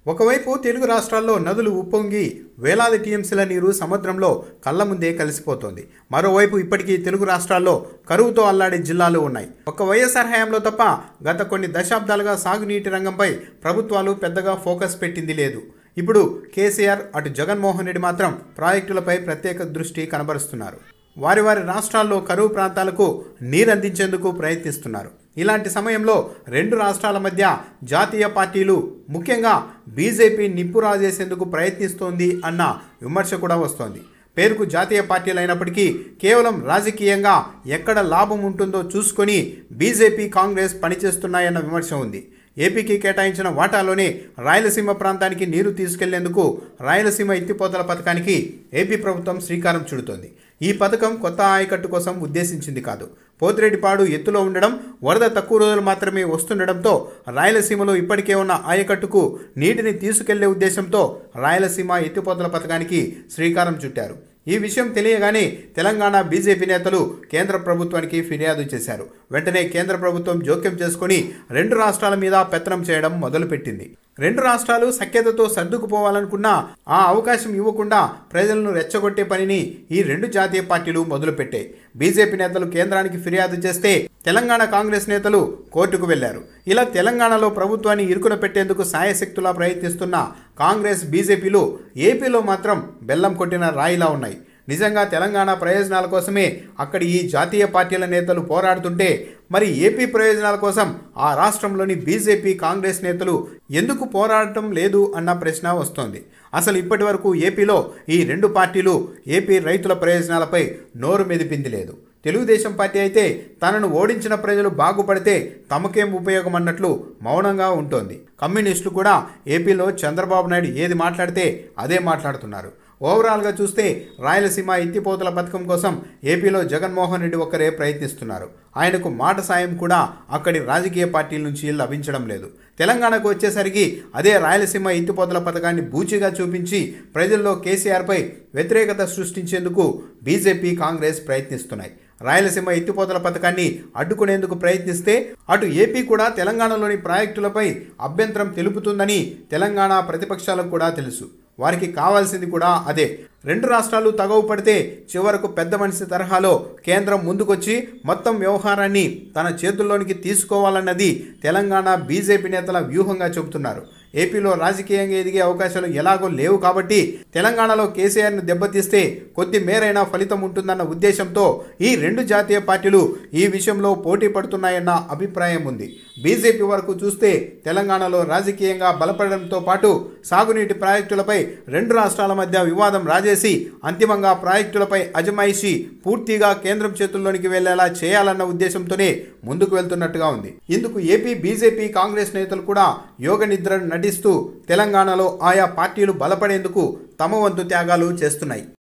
ఒకవైపు తెలుగు రాష్ట్రాల్లో నదులు ఉప్పొంగి వేలాది టీఎంసీల నీరు సముద్రంలో కళ్ళ ముందే కలిసిపోతోంది మరోవైపు ఇప్పటికీ తెలుగు రాష్ట్రాల్లో కరువుతో అల్లాడే జిల్లాలు ఉన్నాయి ఒక్క వైఎస్ఆర్ హయాంలో తప్ప గత కొన్ని దశాబ్దాలుగా సాగునీటి రంగంపై ప్రభుత్వాలు పెద్దగా ఫోకస్ పెట్టింది లేదు ఇప్పుడు కేసీఆర్ అటు జగన్మోహన్ రెడ్డి మాత్రం ప్రాజెక్టులపై ప్రత్యేక దృష్టి కనబరుస్తున్నారు వారి వారి రాష్ట్రాల్లో కరువు ప్రాంతాలకు నీరందించేందుకు ప్రయత్నిస్తున్నారు ఇలాంటి సమయంలో రెండు రాష్ట్రాల మధ్య జాతీయ పార్టీలు ముఖ్యంగా బీజేపీ నిప్పు రాజేసేందుకు ప్రయత్నిస్తోంది అన్న విమర్శ కూడా వస్తోంది పేరుకు జాతీయ పార్టీలు అయినప్పటికీ కేవలం రాజకీయంగా ఎక్కడ లాభం ఉంటుందో చూసుకొని బీజేపీ కాంగ్రెస్ పనిచేస్తున్నాయన్న విమర్శ ఉంది ఏపీకి కేటాయించిన వాటాలోనే రాయలసీమ ప్రాంతానికి నీరు తీసుకెళ్లేందుకు రాయలసీమ ఎత్తిపోతల పథకానికి ఏపీ ప్రభుత్వం శ్రీకారం చుడుతోంది ఈ పథకం కొత్త ఆయకట్టు కోసం ఉద్దేశించింది కాదు పోతిరెడ్డిపాడు ఎత్తులో ఉండడం వరద తక్కువ రోజులు మాత్రమే వస్తుండడంతో రాయలసీమలో ఇప్పటికే ఉన్న ఆయకట్టుకు నీటిని తీసుకెళ్లే ఉద్దేశంతో రాయలసీమ ఎత్తిపోతల పథకానికి శ్రీకారం చుట్టారు ఈ విషయం తెలియగానే తెలంగాణ బీజేపీ నేతలు కేంద్ర ప్రభుత్వానికి ఫిర్యాదు చేశారు వెంటనే కేంద్ర ప్రభుత్వం జోక్యం చేసుకుని రెండు రాష్ట్రాల మీద పెత్తనం చేయడం మొదలుపెట్టింది రెండు రాష్ట్రాలు సఖ్యతతో సర్దుకుపోవాలనుకున్నా ఆ అవకాశం ఇవ్వకుండా ప్రజలను రెచ్చగొట్టే పనిని ఈ రెండు జాతీయ పార్టీలు మొదలుపెట్టాయి బీజేపీ నేతలు కేంద్రానికి ఫిర్యాదు చేస్తే తెలంగాణ కాంగ్రెస్ నేతలు కోర్టుకు వెళ్లారు ఇలా తెలంగాణలో ప్రభుత్వాన్ని ఇరుకున పెట్టేందుకు సాయశక్తులా ప్రయత్నిస్తున్న కాంగ్రెస్ బీజేపీలు ఏపీలో మాత్రం బెల్లం కొట్టిన రాయిలా ఉన్నాయి నిజంగా తెలంగాణ ప్రయోజనాల కోసమే అక్కడి ఈ జాతీయ పార్టీల నేతలు పోరాడుతుంటే మరి ఏపీ ప్రయోజనాల కోసం ఆ రాష్ట్రంలోని బీజేపీ కాంగ్రెస్ నేతలు ఎందుకు పోరాడటం లేదు అన్న ప్రశ్న వస్తోంది అసలు ఇప్పటి వరకు ఏపీలో ఈ రెండు పార్టీలు ఏపీ రైతుల ప్రయోజనాలపై నోరు మెదిపింది లేదు తెలుగుదేశం పార్టీ అయితే తనను ఓడించిన ప్రజలు బాగుపడితే తమకేం ఉపయోగం అన్నట్లు మౌనంగా ఉంటోంది కమ్యూనిస్టులు కూడా ఏపీలో చంద్రబాబు నాయుడు ఏది మాట్లాడితే అదే మాట్లాడుతున్నారు ఓవరాల్గా చూస్తే రాయలసీమ ఎత్తిపోతల పథకం కోసం ఏపీలో జగన్మోహన్ రెడ్డి ఒక్కరే ప్రయత్నిస్తున్నారు ఆయనకు మాట సాయం కూడా అక్కడి రాజకీయ పార్టీల నుంచి లభించడం లేదు తెలంగాణకు వచ్చేసరికి అదే రాయలసీమ ఎత్తిపోతల పథకాన్ని బూచిగా చూపించి ప్రజల్లో కేసీఆర్పై వ్యతిరేకత సృష్టించేందుకు బీజేపీ కాంగ్రెస్ ప్రయత్నిస్తున్నాయి రాయలసీమ ఎత్తిపోతల పథకాన్ని అడ్డుకునేందుకు ప్రయత్నిస్తే అటు ఏపీ కూడా తెలంగాణలోని ప్రాజెక్టులపై అభ్యంతరం తెలుపుతుందని తెలంగాణ ప్రతిపక్షాలకు కూడా తెలుసు వారికి కావాల్సింది కూడా అదే రెండు రాష్ట్రాలు తగవు పడితే చివరకు పెద్ద మనిషి తరహాలో కేంద్రం ముందుకొచ్చి మొత్తం వ్యవహారాన్ని తన చేతుల్లోనికి తీసుకోవాలన్నది తెలంగాణ బీజేపీ నేతల వ్యూహంగా చెబుతున్నారు ఏపీలో రాజకీయంగా ఎదిగే అవకాశాలు ఎలాగో లేవు కాబట్టి తెలంగాణలో కేసీఆర్ను దెబ్బతీస్తే కొద్ది మేరైనా ఫలితం ఉంటుందన్న ఉద్దేశంతో ఈ రెండు జాతీయ పార్టీలు ఈ విషయంలో పోటీ పడుతున్నాయన్న అభిప్రాయం ఉంది బీజేపీ వరకు చూస్తే తెలంగాణలో రాజకీయంగా బలపడడంతో పాటు సాగునీటి ప్రాజెక్టులపై రెండు రాష్ట్రాల మధ్య వివాదం రాజేసి అంతిమంగా ప్రాజెక్టులపై అజమాయిషి పూర్తిగా కేంద్రం చేతుల్లోనికి వెళ్లేలా చేయాలన్న ఉద్దేశంతోనే ముందుకు వెళ్తున్నట్టుగా ఉంది ఇందుకు ఏపీ బీజేపీ కాంగ్రెస్ నేతలు కూడా యోగ నిద్ర నటిస్తూ తెలంగాణలో ఆయా పార్టీలు బలపడేందుకు తమ వంతు త్యాగాలు చేస్తున్నాయి